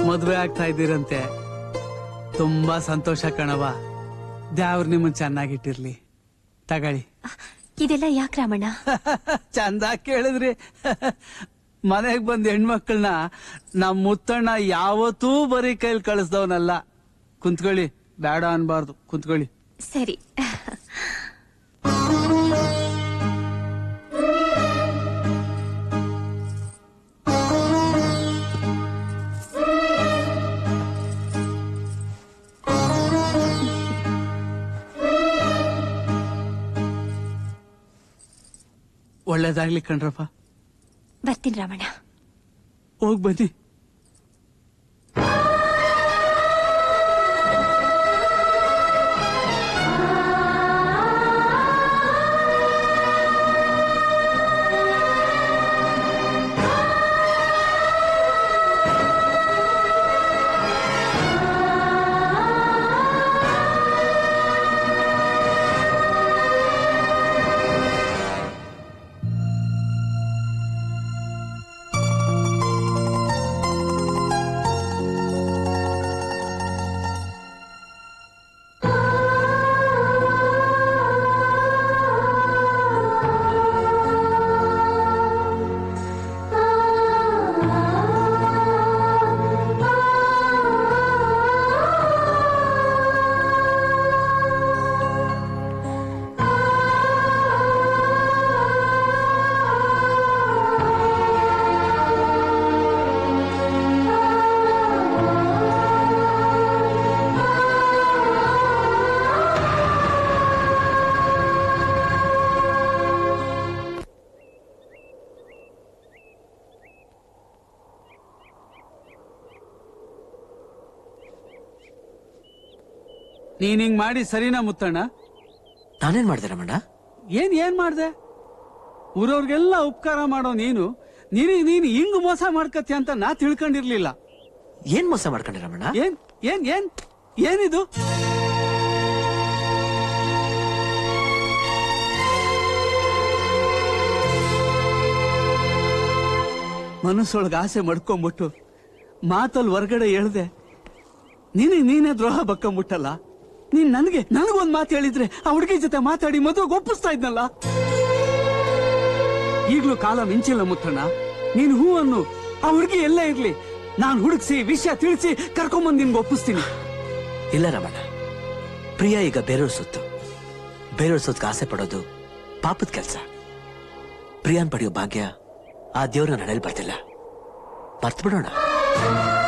ಮದ್ವೆ ಆಗ್ತಾ ಇದ್ದೀರಂತೆ ತುಂಬಾ ಸಂತೋಷ ಕಣವ ದ್ಯಾವ್ರ ನಿಮ್ಮನ್ ಚೆನ್ನಾಗಿಟ್ಟಿರ್ಲಿ ತಗಳಿ ಇದೆಲ್ಲ ಯಾಕೆ ರಾಮಣ್ಣ ಚಂದ ಕೇಳಿದ್ರಿ ಮನೆಗ್ ಬಂದ್ ಹೆಣ್ಮಕ್ಳನ್ನ ನಮ್ ಮುತ್ತಣ್ಣ ಯಾವತ್ತೂ ಬರೀ ಕೈಲಿ ಕಳಿಸ್ದವನಲ್ಲ ಕುಂತ್ಕೊಳ್ಳಿ ಬೇಡ ಅನ್ಬಾರ್ದು ಕುಂತ್ಕೊಳ್ಳಿ ಸರಿ ಒಳ್ಳೇದಾಗ್ಲಿ ಕಣ್ರಪ್ಪ ಬರ್ತೀನಿ ರಾಮಣ್ಣ ಹೋಗ್ ಬನ್ನಿ ನೀನ್ ಹಿಂಗ್ ಮಾಡಿ ಸರಿನಾ ಮುತ್ತಣ್ಣ ನಾನೇನ್ ಮಾಡ್ದೆ ರಮಣ್ಣ ಏನ್ ಏನ್ ಮಾಡ್ದೆ ಊರವ್ರಿಗೆಲ್ಲ ಉಪಕಾರ ಮಾಡೋ ನೀನು ನೀನು ನೀನು ಹಿಂಗ್ ಮೋಸ ಮಾಡ್ಕತ್ಯ ಅಂತ ನಾ ತಿಳ್ಕೊಂಡಿರ್ಲಿಲ್ಲ ಏನ್ ಮೋಸ ಮಾಡ್ಕೊಂಡೆ ರಮಣ್ಣ ಏನ್ ಏನ್ ಏನ್ ಏನಿದು ಮನಸ್ಸೊಳಗ ಆಸೆ ಮಡ್ಕೊಂಬಿಟ್ಟು ಮಾತಲ್ಲಿ ಹೊರ್ಗಡೆ ಹೇಳ್ದೆ ನೀನೇ ನೀನೇ ದ್ರೋಹ ಬಕ್ಕಂಬಿಟ್ಟಲ್ಲ ನೀನ್ ನನಗೆ ನನಗೊಂದ್ ಮಾತು ಹೇಳಿದ್ರೆ ಆ ಹುಡುಗಿ ಜೊತೆ ಮಾತಾಡಿ ಮದುವೆಗೆ ಒಪ್ಪಿಸ್ತಾ ಇದ್ನಲ್ಲ ಈಗ್ಲೂ ಕಾಲ ಮಿಂಚಿಲ್ಲ ಮುತ್ತಣ್ಣ ನೀನ್ ಹೂ ಅನ್ನು ಆ ಹುಡುಗಿ ಎಲ್ಲೇ ಇರ್ಲಿ ನಾನ್ ಹುಡುಕ್ಸಿ ವಿಷಯ ತಿಳಿಸಿ ಕರ್ಕೊಂಬಂದ್ ನಿನ್ಗೆ ಒಪ್ಪಿಸ್ತೀನಿ ಇಲ್ಲ ರಮಣ್ಣ ಪ್ರಿಯ ಈಗ ಬೇರೆಯವ್ರ ಸೊತ್ತು ಬೇರೆಯವ್ರ ಸೊತ್ತಿಗೆ ಆಸೆ ಪಡೋದು ಪಾಪದ ಕೆಲಸ ಪ್ರಿಯಾನ್ ಪಡೆಯೋ ಭಾಗ್ಯ ಆ ದೇವ್ರ ನಡೆಯಲ್ ಬರ್ತಿಲ್ಲ ಮರ್ತು ಬಿಡೋಣ